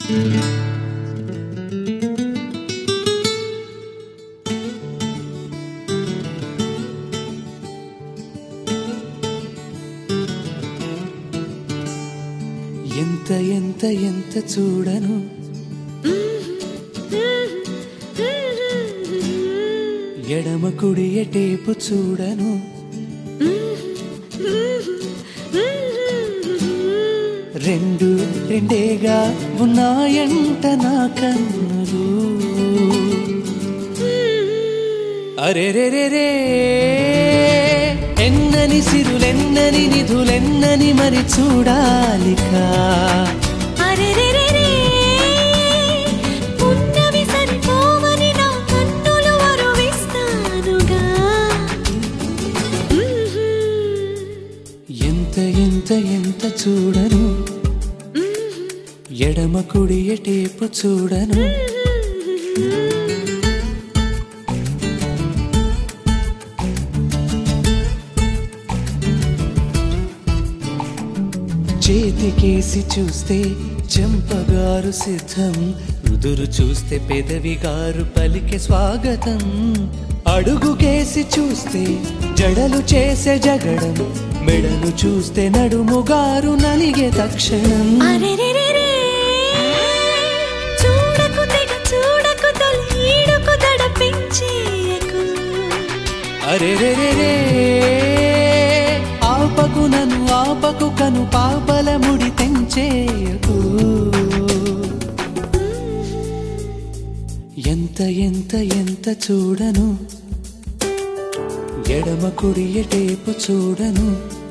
ఎంత ఎంత ఎంత చూడను ఎడమ కుడి ఎటేపు చూడను రెండు రెండేగా ఉన్నాయంట నా కన్నులు అరే రే రే రే ఎన్నని సిరులెన్నని నిధులెన్నని మరి చూడాలికా అరెరెరెరే, ఉన్నవి సరిపోవని నా కన్నులు అరువిస్తానుగా. ఎంత ఎంత ఎంత చూడను ఎడమ కుడి ఎటేపు చూడను చేతికేసి చూస్తే చెంపగారు సిద్ధం రుదురు చూస్తే పెదవి గారు పలికే స్వాగతం అడుగుకేసి చూస్తే జడలు చేసే జగడం మెడలు చూస్తే నడుముగారు నలిగే తక్షణం అరెరెరెరే, చూడకు తెగ చూడకు తొలి ఈడుకు దడ పెంచేయకు. అరే రే రే రే ఆపకు నన్ను ఆపకు కను పాపల ముడి తెంచేయకు ఎంత ఎంత ఎంత చూడను ఎడమ కుడి ఎటేపు చూడను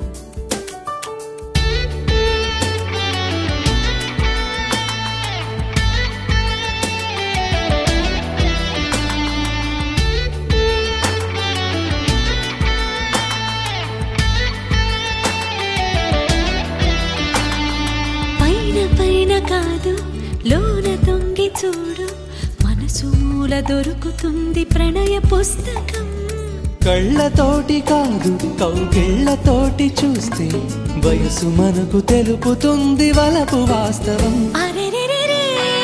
పైన పైన కాదు లోన తొంగి చూడు మనసు మూల దొరుకుతుంది ప్రణయ పుస్తకం కళ్ళతోటి కాదు కౌగిళ్ళతోటి చూస్తే వయసు మనకు తెలుపుతుంది వలపు వాస్తవం అరెరెరెరే,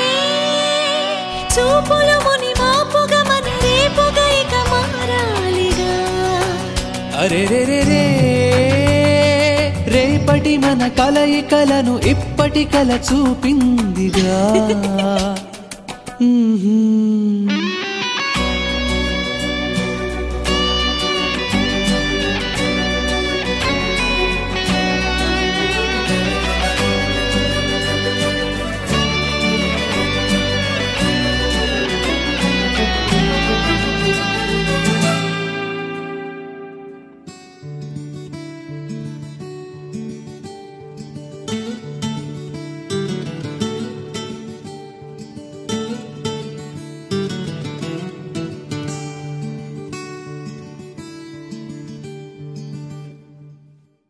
చూపులు ముని మాపుగా మన రేపుగా ఇక మారాలిగా అరే రే రే రే రేపటి మన కలయికలను ఇప్పటి కల చూపిందిగా మ్మ్హ్మ్.